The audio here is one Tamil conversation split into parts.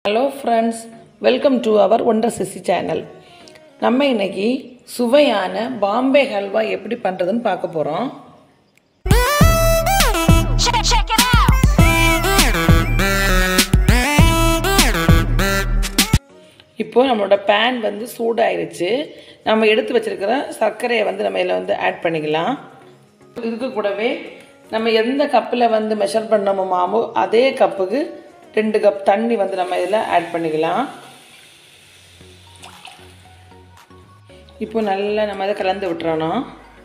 Hello friends welcome to our wonder CC channel நம்ம இன்னைக்கு சுவையான பாம்பே ஹல்வா எப்படி பண்ணுறதுன்னு பார்க்க போகிறோம் Check, check it out. இப்போ நம்மளோட பேன் வந்து சூடாயிருச்சு நம்ம எடுத்து வச்சிருக்கிற சர்க்கரையை வந்து நம்ம இதில் வந்து ஆட் பண்ணிக்கலாம் இதுக்கு கூடவே நம்ம எந்த கப்பில் வந்து மெஷர் பண்ணோமோ மாவு அதே கப்புக்கு ரெண்டு கப் தண்ணி வந்து நம்ம இதில் ஆட் பண்ணிக்கலாம் இப்போ நல்லா நம்ம இதை கலந்து விட்டுறணும்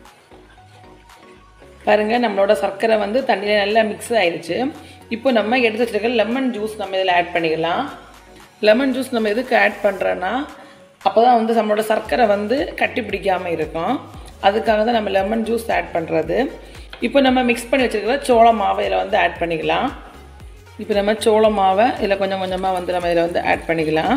பாருங்கள் நம்மளோட சர்க்கரை வந்து தண்ணியில் நல்லா மிக்ஸ் ஆயிடுச்சு இப்போ நம்ம எடுத்து வச்சிருக்க லெமன் ஜூஸ் நம்ம இதில் ஆட் பண்ணிக்கலாம் லெமன் ஜூஸ் நம்ம எதுக்கு ஆட் பண்ணுறோன்னா அப்போ தான் வந்து நம்மளோட சர்க்கரை வந்து கட்டி பிடிக்காமல் இருக்கும் அதுக்காக தான் நம்ம லெமன் ஜூஸ் ஆட் பண்ணுறது இப்போ நம்ம மிக்ஸ் பண்ணி வச்சுருக்கிற சோள மாவை இதில் வந்து ஆட் பண்ணிக்கலாம் இப்போ நம்ம சோள மாவை இதில் கொஞ்சம் கொஞ்சமாக வந்து நம்ம இதில் வந்து ஆட் பண்ணிக்கலாம்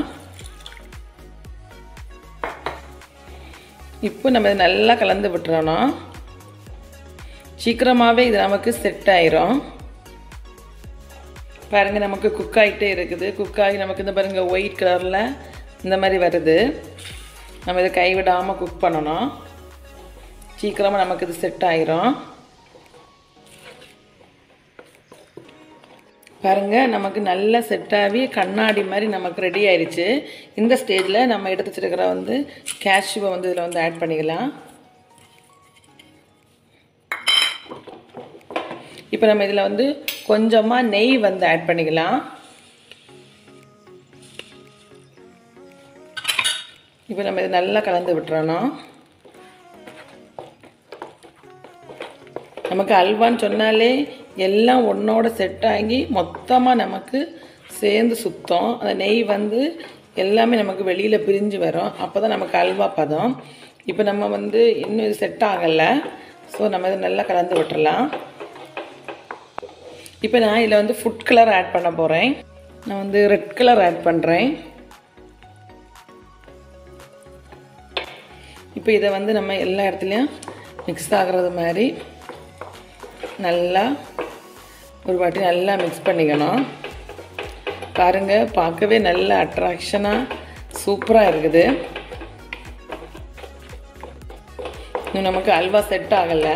இப்போ நம்ம இதை நல்லா கலந்து விட்டுறணும் சீக்கிரமாகவே இது நமக்கு செட் ஆயிரும் பாருங்கள் நமக்கு குக் ஆகிட்டே இருக்குது குக் ஆகி நமக்கு இந்த பாருங்கள் ஒயிட் கலரில் இந்த மாதிரி வருது நம்ம இதை கைவிடாமல் குக் பண்ணணும் சீக்கிரமாக நமக்கு இது செட் ஆயிரும் பாருங்கள் நமக்கு நல்லா செட் ஆகி கண்ணாடி மாதிரி நமக்கு ரெடி ஆயிடுச்சு இந்த ஸ்டேஜில் நம்ம எடுத்து வச்சிருக்கிற வந்து கேஷ்யூவை வந்து இதில் வந்து ஆட் பண்ணிக்கலாம் இப்போ நம்ம இதில் வந்து கொஞ்சமாக நெய் வந்து ஆட் பண்ணிக்கலாம் இப்போ நம்ம இதை நல்லா கலந்து விட்டுறணும் நமக்கு அல்வான்னு சொன்னாலே எல்லாம் ஒன்றோட செட் ஆகி மொத்தமாக நமக்கு சேர்ந்து சுத்தம் அந்த நெய் வந்து எல்லாமே நமக்கு வெளியில் பிரிஞ்சு வரும் அப்போ தான் நமக்கு அல்வா பதம் இப்போ நம்ம வந்து இன்னும் இது செட் ஆகலை ஸோ நம்ம இதை நல்லா கலந்து விட்டுறலாம் இப்போ நான் இதில் வந்து ஃபுட் கலர் ஆட் பண்ண போகிறேன் நான் வந்து ரெட் கலர் ஆட் பண்ணுறேன் இப்போ இதை வந்து நம்ம எல்லா இடத்துலையும் மிக்ஸ் ஆகிறது மாதிரி நல்லா ஒரு வாட்டி நல்லா மிக்ஸ் பண்ணிக்கணும் பாருங்கள் பார்க்கவே நல்ல அட்ராக்ஷனாக சூப்பராக இருக்குது இன்னும் நமக்கு அல்வா செட் ஆகலை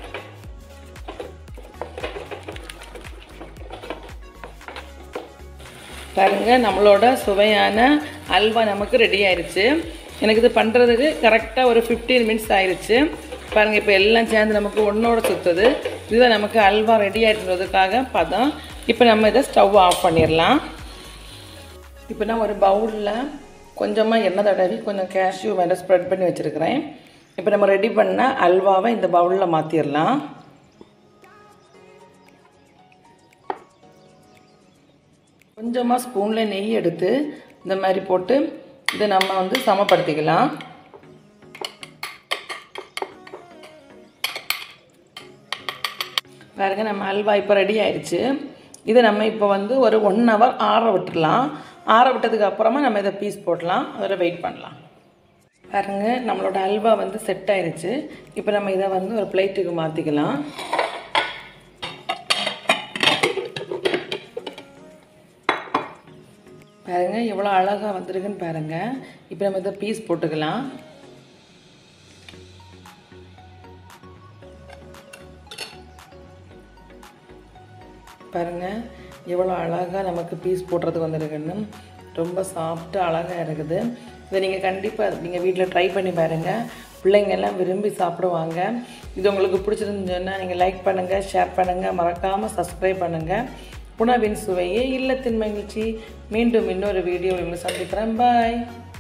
பாருங்க நம்மளோட சுவையான அல்வா நமக்கு ரெடி ஆயிடுச்சு எனக்கு இது பண்ணுறதுக்கு கரெக்டாக ஒரு ஃபிஃப்டீன் மினிட்ஸ் ஆயிடுச்சு பாருங்கள் இப்போ எல்லாம் சேர்ந்து நமக்கு ஒன்றோட சுற்றுது இதுதான் நமக்கு அல்வா ரெடி ஆகிட்டுறதுக்காக பதம் இப்போ நம்ம இதை ஸ்டவ் ஆஃப் பண்ணிடலாம் இப்போ நான் ஒரு பவுலில் கொஞ்சமாக எண்ணெய் தடவி கொஞ்சம் கேஷ்யூ மேலே ஸ்ப்ரெட் பண்ணி வச்சுருக்கிறேன் இப்போ நம்ம ரெடி பண்ண அல்வாவை இந்த பவுலில் மாற்றிடலாம் கொஞ்சமாக ஸ்பூனில் நெய் எடுத்து இந்த மாதிரி போட்டு இதை நம்ம வந்து சமப்படுத்திக்கலாம் பாருங்க நம்ம அல்வா இப்போ ரெடி ஆயிடுச்சு இதை நம்ம இப்போ வந்து ஒரு ஒன் ஹவர் ஆற விட்டுடலாம் ஆற விட்டதுக்கு அப்புறமா நம்ம இதை பீஸ் போடலாம் அதில் வெயிட் பண்ணலாம் பாருங்க நம்மளோட அல்வா வந்து செட் ஆயிடுச்சு இப்போ நம்ம இதை வந்து ஒரு பிளேட்டுக்கு மாற்றிக்கலாம் பாருங்க எவ்வளோ அழகாக வந்திருக்குன்னு பாருங்க இப்போ நம்ம இதை பீஸ் போட்டுக்கலாம் பாருங்க எவ்வளோ அழகாக நமக்கு பீஸ் போடுறதுக்கு வந்திருக்குன்னு ரொம்ப சாஃப்டாக அழகாக இருக்குது இதை நீங்கள் கண்டிப்பாக நீங்கள் வீட்டில் ட்ரை பண்ணி பாருங்கள் பிள்ளைங்க எல்லாம் விரும்பி சாப்பிடுவாங்க இது உங்களுக்கு பிடிச்சிருந்துச்சுன்னா நீங்கள் லைக் பண்ணுங்கள் ஷேர் பண்ணுங்கள் மறக்காமல் சப்ஸ்கிரைப் பண்ணுங்கள் உணவின் சுவையே இல்லத்தின் மகிழ்ச்சி மீண்டும் இன்னொரு வீடியோ உங்களை சந்திக்கிறேன் பாய்